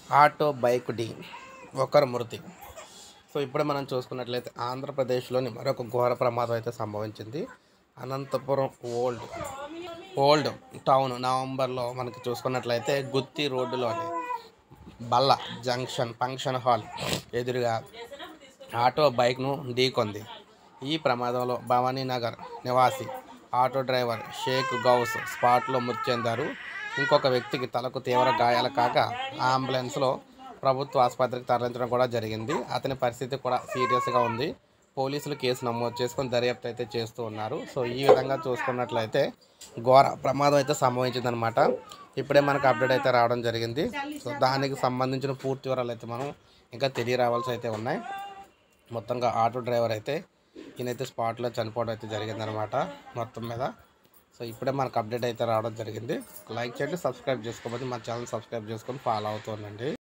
auto bike ఢీ ఒకరు మృతి సో ఇప్పుడే మనం చూసుకున్నట్లయితే ఆంధ్రప్రదేశ్లోని మరొక ఘోర ప్రమాదం అయితే సంభవించింది అనంతపురం ఓల్డ్ ఓల్డ్ టౌన్ నవంబర్లో మనకి చూసుకున్నట్లయితే గుత్తి రోడ్డులోని బల్ల జంక్షన్ ఫంక్షన్ హాల్ ఎదురుగా ఆటో బైక్ను ఢీకొంది ఈ ప్రమాదంలో భవానీ నగర్ నివాసి ఆటో డ్రైవర్ షేక్ గౌస్ స్పాట్లో మృతి చెందారు ఇంకొక వ్యక్తికి తలకు తీవ్ర గాయాలు కాగా అంబులెన్స్లో ప్రభుత్వ ఆసుపత్రికి తరలించడం కూడా జరిగింది అతని పరిస్థితి కూడా సీరియస్గా ఉంది పోలీసులు కేసు నమోదు చేసుకొని దర్యాప్తు అయితే చేస్తూ ఉన్నారు సో ఈ విధంగా చూసుకున్నట్లయితే ఘోర ప్రమాదం అయితే సంభవించిందనమాట ఇప్పుడే మనకు అప్డేట్ అయితే రావడం జరిగింది సో దానికి సంబంధించిన పూర్తి వివరాలు అయితే మనం ఇంకా తెలియరావాల్సి అయితే ఉన్నాయి మొత్తంగా ఆటో డ్రైవర్ అయితే ఈయనైతే స్పాట్లో చనిపోవడం అయితే జరిగిందనమాట మొత్తం మీద సో ఇప్పుడే మనకు అప్డేట్ అయితే రావడం జరిగింది లైక్ చేయండి సబ్స్క్రైబ్ చేసుకోకపోతే మా ఛానల్ సబ్స్క్రైబ్ చేసుకొని ఫాలో అవుతూ ఉండండి